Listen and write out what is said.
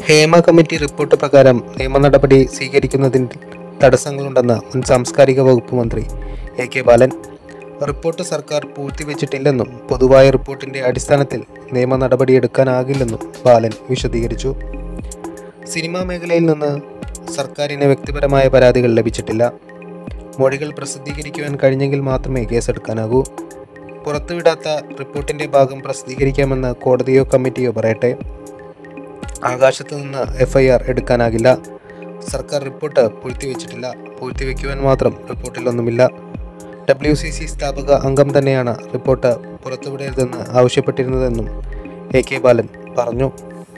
Hema committee report പ്രകാരം നിയമ നടപടി സ്വീകരിക്കുന്നതിന് തടസ്സങ്ങളുണ്ടെന്ന് മുൻ സാംസ്കാരിക വകുപ്പ് മന്ത്രി എ കെ ബാലൻ റിപ്പോർട്ട് സർക്കാർ പൂഴ്ത്തിവെച്ചിട്ടില്ലെന്നും പൊതുവായ റിപ്പോർട്ടിന്റെ അടിസ്ഥാനത്തിൽ നിയമ നടപടിയെടുക്കാനാകില്ലെന്നും ബാലൻ വിശദീകരിച്ചു സിനിമാ മേഖലയിൽ നിന്ന് സർക്കാരിന് വ്യക്തിപരമായ പരാതികൾ ലഭിച്ചിട്ടില്ല മൊഴികൾ പ്രസിദ്ധീകരിക്കുവാൻ കഴിഞ്ഞെങ്കിൽ മാത്രമേ കേസെടുക്കാനാകൂ പുറത്തുവിടാത്ത റിപ്പോർട്ടിന്റെ ഭാഗം പ്രസിദ്ധീകരിക്കാമെന്ന് കോടതിയോ കമ്മിറ്റിയോ പറയട്ടെ ആകാശത്ത് നിന്ന് എഫ്ഐആർ എടുക്കാനാകില്ല സർക്കാർ റിപ്പോർട്ട് പൂഴ്ത്തിവെച്ചിട്ടില്ല പൂഴ്ത്തിവെക്കുവാൻ മാത്രം റിപ്പോർട്ടിലൊന്നുമില്ല ഡബ്ല്യു സി സി സ്ഥാപക അംഗം തന്നെയാണ് റിപ്പോർട്ട് പുറത്തുവിടരുതെന്ന് ആവശ്യപ്പെട്ടിരുന്നതെന്നും എ കെ ബാലൻ പറഞ്ഞു